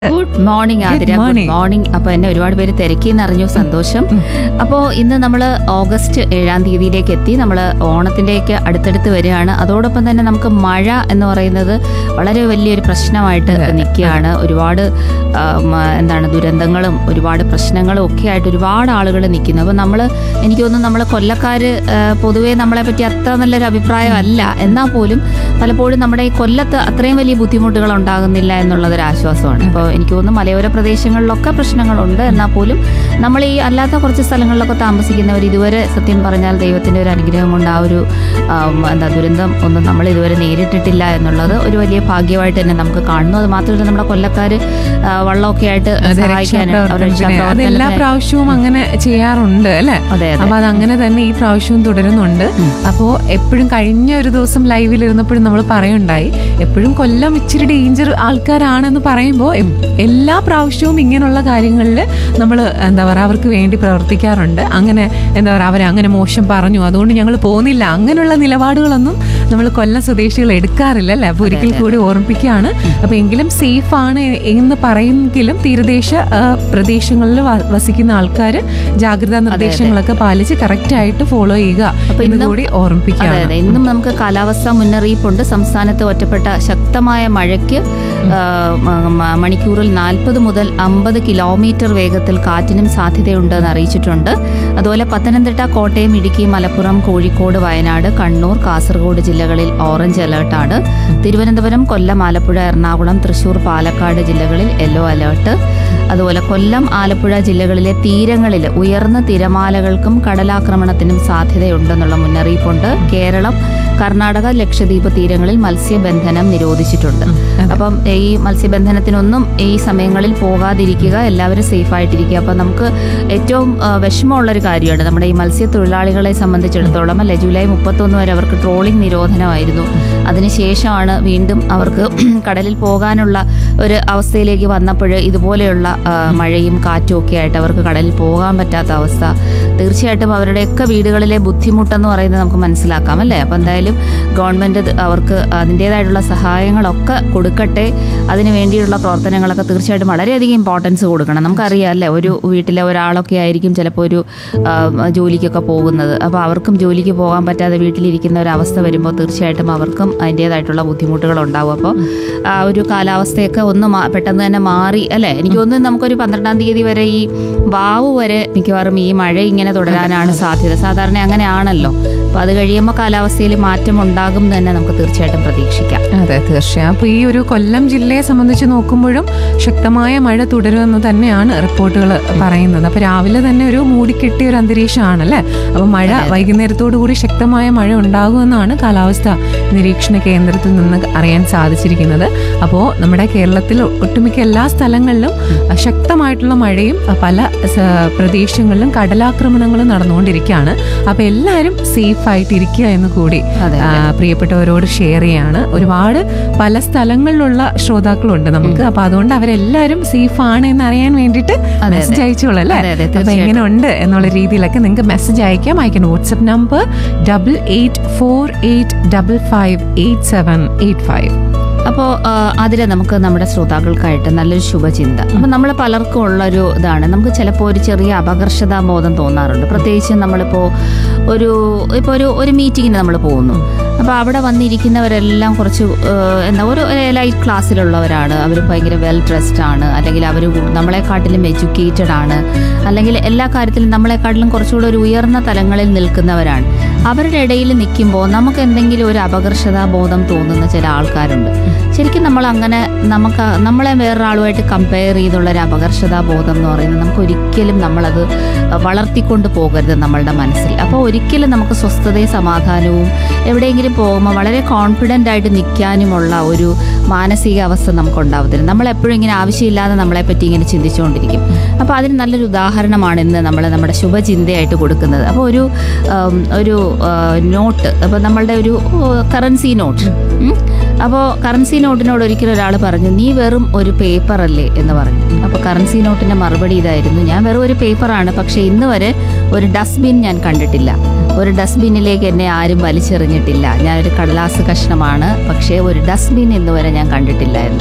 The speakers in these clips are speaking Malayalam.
Good morning Good Athira good morning. Morning അപ്പൊ എന്നെ ഒരുപാട് പേര് തിരക്കിന്നറിഞ്ഞു സന്തോഷം അപ്പോൾ ഇന്ന് നമ്മൾ ഓഗസ്റ്റ് ഏഴാം തീയതിയിലേക്ക് എത്തി നമ്മൾ ഓണത്തിലേക്ക് അടുത്തടുത്ത് വരികയാണ് അതോടൊപ്പം തന്നെ നമുക്ക് മഴ എന്ന് പറയുന്നത് വളരെ വലിയൊരു പ്രശ്നമായിട്ട് നിൽക്കുകയാണ് ഒരുപാട് ആ, മ, എന്താണ് ദുരന്തങ്ങളും ഒരുപാട് പ്രശ്നങ്ങളും ഒക്കെ ആയിട്ട് ഒരുപാട് ആളുകൾ നിൽക്കുന്നു അപ്പോൾ നമ്മൾ എനിക്ക് തോന്നുന്നു നമ്മൾ കൊല്ലക്കാർ പൊതുവേ നമ്മളെ പറ്റി അത്ര നല്ലൊരു അഭിപ്രായമല്ല എന്നാൽ പോലും പലപ്പോഴും നമ്മുടെ ഈ കൊല്ലത്ത് അത്രയും വലിയ ബുദ്ധിമുട്ടുകൾ ഉണ്ടാകുന്നില്ല എന്നുള്ളതൊരു ആശ്വാസമാണ് ഇപ്പോൾ എനിക്ക് തോന്നുന്നു മലയോര പ്രദേശങ്ങളിലൊക്കെ പ്രശ്നങ്ങളുണ്ട് എന്നാൽ പോലും നമ്മൾ ഈ അല്ലാത്ത കുറച്ച് സ്ഥലങ്ങളിലൊക്കെ താമസിക്കുന്നവർ ഇതുവരെ സത്യം പറഞ്ഞാൽ ദൈവത്തിൻ്റെ ഒരു അനുഗ്രഹം കൊണ്ട് ആ ഒരു ആം, എന്താ ദുരന്തം ഒന്നും നമ്മൾ ഇതുവരെ നേരിട്ടിട്ടില്ല എന്നുള്ളത് ഒരു വലിയ ഭാഗ്യമായിട്ട് തന്നെ നമുക്ക് കാണുന്നു അത് മാത്രമല്ല നമ്മുടെ കൊല്ലക്കാർ വള്ളമൊക്കെ ആയിട്ട് അതെ, സഹായിക്കാനും അവരുടെ രക്ഷാപ്രവർത്തനത്തിന് അത് എല്ലാ രക്ഷാപ്രവർത്തനത്തിന് പ്രാവശ്യവും അങ്ങനെ ചെയ്യാറുണ്ട് അല്ലെ അതെ അതെ അപ്പൊ അത് അങ്ങനെ തന്നെ ഈ പ്രാവശ്യവും തുടരുന്നുണ്ട് അപ്പോ എപ്പോഴും കഴിഞ്ഞ ഒരു ദിവസം ലൈവിൽ ഇരുന്നപ്പോഴും നമ്മൾ പറയുണ്ടായി എപ്പോഴും കൊല്ലം ഇച്ചിരി ഡേഞ്ചർ ആൾക്കാരാണെന്ന് പറയുമ്പോൾ എല്ലാ പ്രാവശ്യവും ഇങ്ങനെയുള്ള കാര്യങ്ങളിൽ നമ്മൾ എന്താ പറയുക അവർക്ക് വേണ്ടി പ്രവർത്തിക്കാറുണ്ട് അങ്ങനെ എന്താ പറയുക അവരെ അങ്ങനെ മോശം പറഞ്ഞു അതുകൊണ്ട് ഞങ്ങൾ പോകുന്നില്ല അങ്ങനെയുള്ള നിലപാടുകളൊന്നും നമ്മൾ കൊല്ലം സ്വദേശികൾ എടുക്കാറില്ല അല്ലേ അപ്പൊ ഒരിക്കൽ കൂടി ഓർമ്മിപ്പിക്കുകയാണ് അപ്പൊ എങ്കിലും സേഫ് ആണ് എന്ന് പറയുമെങ്കിലും തീരദേശ ആ, പ്രദേശങ്ങളിൽ വ- വസിക്കുന്ന ആൾക്കാർ ജാഗ്രതാ നിർദ്ദേശങ്ങളൊക്കെ പാലിച്ച് കറക്റ്റ് ആയിട്ട് ഫോളോ ചെയ്യുക അപ്പൊ എന്ന് ഇന്നും- കൂടി അതെ ഓർമ്മിപ്പിക്കുകയാണ് അതെ ഇന്നും നമുക്ക് കാലാവസ്ഥാ മുന്നറിയിപ്പുണ്ട് സംസ്ഥാനത്ത് ഒറ്റപ്പെട്ട ശക്തമായ മഴയ്ക്ക് ആ, മ- മ- മണിക്കൂറിൽ നാൽപ്പത് മുതൽ അമ്പത് കിലോമീറ്റർ വേഗത്തിൽ കാറ്റിനും സാധ്യതയുണ്ടെന്ന് അറിയിച്ചിട്ടുണ്ട് അതുപോലെ പത്തനംതിട്ട കോട്ടയം ഇടുക്കി മലപ്പുറം കോഴിക്കോട് വയനാട് കണ്ണൂർ കാസർഗോഡ് ജില്ലകളിൽ ഓറഞ്ച് അലേർട്ടാണ് തിരുവനന്തപുരം കൊല്ലം ആലപ്പുഴ എറണാകുളം തൃശൂർ പാലക്കാട് ജില്ലകളിൽ യെല്ലോ അലേർട്ട് അതുപോലെ കൊല്ലം ആലപ്പുഴ ജില്ലകളിലെ തീരങ്ങളിൽ ഉയർന്ന തിരമാലകൾക്കും കടലാക്രമണത്തിനും സാധ്യതയുണ്ടെന്നുള്ള മുന്നറിയിപ്പുണ്ട് കേരളം കർണാടക ലക്ഷദ്വീപ് തീരങ്ങളിൽ മത്സ്യബന്ധനം നിരോധിച്ചിട്ടുണ്ട് അപ്പം ഈ മത്സ്യബന്ധനത്തിനൊന്നും ഈ സമയങ്ങളിൽ പോകാതിരിക്കുക എല്ലാവരും സേഫ് ആയിട്ടിരിക്കുക അപ്പം നമുക്ക് ഏറ്റവും ആ, വിഷമമുള്ളൊരു കാര്യമാണ് നമ്മുടെ ഈ മത്സ്യത്തൊഴിലാളികളെ സംബന്ധിച്ചിടത്തോളം അല്ലെ ജൂലൈ മുപ്പത്തൊന്ന് വരെ അവർക്ക് ട്രോളിംഗ് നിരോധനമായിരുന്നു അതിനുശേഷമാണ് വീണ്ടും അവർക്ക് കടലിൽ പോകാനുള്ള ഒരു അവസ്ഥയിലേക്ക് വന്നപ്പോൾ ഇതുപോലെയുള്ള ആ, മഴയും കാറ്റും ഒക്കെ ആയിട്ട് അവർക്ക് കടലിൽ പോകാൻ പറ്റാത്ത അവസ്ഥ തീർച്ചയായിട്ടും അവരുടെയൊക്കെ വീടുകളിലെ ബുദ്ധിമുട്ടെന്ന് പറയുന്നത് നമുക്ക് മനസ്സിലാക്കാം അല്ലേ അപ്പം എന്തായാലും ഗവൺമെൻറ് അവർക്ക് അതിൻ്റേതായിട്ടുള്ള സഹായങ്ങളൊക്കെ കൊടുക്കട്ടെ അതിന് വേണ്ടിയുള്ള പ്രവർത്തനങ്ങളൊക്കെ തീർച്ചയായിട്ടും വളരെയധികം ഇമ്പോർട്ടൻസ് കൊടുക്കണം നമുക്കറിയാം അല്ലേ ഒരു വീട്ടിലെ ഒരാളൊക്കെ ആയിരിക്കും ചിലപ്പോൾ ഒരു ആ, ജോലിക്കൊക്കെ പോകുന്നത് അപ്പോൾ അവർക്കും ജോലിക്ക് പോകാൻ പറ്റാതെ വീട്ടിലിരിക്കുന്ന ഒരു അവസ്ഥ വരുമ്പോൾ തീർച്ചയായിട്ടും അവർക്കും അതിൻ്റേതായിട്ടുള്ള ബുദ്ധിമുട്ടുകൾ ഉണ്ടാവും അപ്പോൾ ആ ഒരു കാലാവസ്ഥയൊക്കെ ഒന്ന് മാ- പെട്ടെന്ന് തന്നെ മാറി അല്ലേ എനിക്ക് തോന്നുന്നു നമുക്കൊരു പന്ത്രണ്ടാം തീയതി വരെ ഈ വാവ് വരെ മിക്കവാറും ഈ മഴ ഇങ്ങനെ തുടരാനാണ് സാധ്യത സാധാരണ അങ്ങനെയാണല്ലോ അപ്പോൾ അത് കഴിയുമ്പോൾ കാലാവസ്ഥയിൽ മാറ്റം ഉണ്ടാകും എന്ന് തന്നെ നമുക്ക് തീർച്ചയായിട്ടും പ്രതീക്ഷിക്കാം അതെ തീർച്ചയായും അപ്പൊ ഈ ഒരു കൊല്ലം ജില്ലയെ സംബന്ധിച്ച് നോക്കുമ്പോഴും ശക്തമായ മഴ തുടരുമെന്ന് തന്നെയാണ് റിപ്പോർട്ടുകൾ പറയുന്നത് അപ്പൊ രാവിലെ തന്നെ ഒരു മൂടിക്കെട്ടിയ ഒരു അന്തരീക്ഷമാണ് അല്ലേ അപ്പൊ മഴ വൈകുന്നേരത്തോടു കൂടി ശക്തമായ മഴ ഉണ്ടാകുമെന്നാണ് കാലാവസ്ഥ നിരീക്ഷണ കേന്ദ്രത്തിൽ നിന്ന് അറിയാൻ സാധിച്ചിരിക്കുന്നത് അപ്പോൾ നമ്മുടെ കേരളത്തിൽ ഒട്ടുമിക്ക എല്ലാ സ്ഥലങ്ങളിലും ശക്തമായിട്ടുള്ള മഴയും പല സ- പ്രദേശങ്ങളിലും കടലാക്രമണങ്ങളും നടന്നുകൊണ്ടിരിക്കുകയാണ് അപ്പൊ എല്ലാവരും സേഫ് ആയിട്ട് ഇരിക്കുക എന്ന് കൂടി അതെ, ആ, പ്രിയപ്പെട്ടവരോട് ഷെയർ ചെയ്യാണ് ഒരുപാട് പല സ്ഥലങ്ങളിലുള്ള ശ്രോതാക്കളുണ്ട് നമുക്ക് അപ്പൊ അതുകൊണ്ട് അവരെല്ലാവരും സേഫ് ആണ് എന്ന് അറിയാൻ വേണ്ടിയിട്ട് അതെ. മെസ്സേജ് അയച്ചോളൂ അല്ലേ അതെ, അതെ, അപ്പൊ തീർച്ചയായിട്ടും. എങ്ങനെ ഉണ്ട് എന്നുള്ള രീതിയിലൊക്കെ നിങ്ങൾക്ക് മെസ്സേജ് അയക്കാം അയക്കാൻ WhatsApp number double eight four eight double five eight seven eight five അപ്പോൾ അതിൽ നമുക്ക് നമ്മുടെ ശ്രോതാക്കൾക്കായിട്ട് നല്ലൊരു ശുഭചിന്ത അപ്പം നമ്മൾ പലർക്കും ഉള്ളൊരു ഇതാണ് നമുക്ക് ചിലപ്പോൾ ഒരു ചെറിയ അപകർഷതാ ബോധം തോന്നാറുണ്ട് പ്രത്യേകിച്ച് നമ്മളിപ്പോൾ ഒരു ഇപ്പോൾ ഒരു ഒരു മീറ്റിങ്ങിന് നമ്മൾ പോകുന്നു അപ്പോൾ അവിടെ വന്നിരിക്കുന്നവരെല്ലാം കുറച്ച് ആ, എന്താ ഒരു ലൈറ്റ് ക്ലാസ്സിലുള്ളവരാണ് അവർ ഭയങ്കര വെൽ ഡ്രസ്ഡ് ആണ് അല്ലെങ്കിൽ അവർ നമ്മളെക്കാട്ടിലും എഡ്യൂക്കേറ്റഡ് ആണ് അല്ലെങ്കിൽ എല്ലാ കാര്യത്തിലും നമ്മളെക്കാട്ടിലും കുറച്ചുകൂടെ ഒരു ഉയർന്ന തലങ്ങളിൽ നിൽക്കുന്നവരാണ് അവരുടെ ഇടയിൽ നിൽക്കുമ്പോൾ നമുക്ക് എന്തെങ്കിലും ഒരു അപകർഷതാ ബോധം തോന്നുന്ന ചില ആൾക്കാരുണ്ട് ശരിക്കും നമ്മൾ അങ്ങനെ നമുക്ക് നമ്മളെ വേറൊരാളുമായിട്ട് കമ്പയർ ചെയ്തുള്ള ഒരു അപകർഷതാ ബോധം എന്ന് പറയുന്നത് നമുക്ക് ഒരിക്കലും നമ്മളത് വളർത്തിക്കൊണ്ട് പോകരുത് നമ്മളുടെ മനസ്സിൽ അപ്പോൾ ഒരിക്കലും നമുക്ക് സ്വസ്ഥതയും സമാധാനവും എവിടെയെങ്കിലും പോകുമ്പോൾ വളരെ കോൺഫിഡൻ്റ് ആയിട്ട് നിൽക്കാനുമുള്ള ഒരു മാനസികാവസ്ഥ നമുക്ക് ഉണ്ടാവത്തില്ല നമ്മളെപ്പോഴും ഇങ്ങനെ ആവശ്യമില്ലാതെ നമ്മളെ പറ്റി ഇങ്ങനെ ചിന്തിച്ചുകൊണ്ടിരിക്കും അപ്പോൾ അതിന് നല്ലൊരു ഉദാഹരണമാണ് ഇന്ന് നമ്മൾ നമ്മുടെ ശുഭചിന്തയായിട്ട് കൊടുക്കുന്നത് അപ്പോൾ ഒരു ഉം, ഒരു നോട്ട് അപ്പോൾ നമ്മളുടെ ഒരു കറൻസി നോട്ട് അപ്പോൾ കറൻസി നോട്ടിനോട് ഒരിക്കലും ഒരാൾ പറഞ്ഞു നീ വെറും ഒരു പേപ്പർ അല്ലേ എന്ന് പറഞ്ഞു അപ്പോൾ കറൻസി നോട്ടിൻ്റെ മറുപടി ഇതായിരുന്നു ഞാൻ വെറും ഒരു പേപ്പറാണ് പക്ഷേ ഇന്ന് വരെ ഒരു ഡസ്റ്റ്ബിൻ ഞാൻ കണ്ടിട്ടില്ല ഒരു ഡസ്റ്റ്ബിന്നിലേക്ക് എന്നെ ആരും വലിച്ചെറിഞ്ഞിട്ടില്ല ഞാനൊരു കടലാസ് കഷ്ണമാണ് പക്ഷേ ഒരു ഡസ്റ്റ്ബിൻ ഇന്ന് വരെ ഞാൻ കണ്ടിട്ടില്ല എന്ന്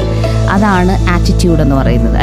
അതാണ് ആറ്റിറ്റ്യൂഡ് എന്ന് പറയുന്നത്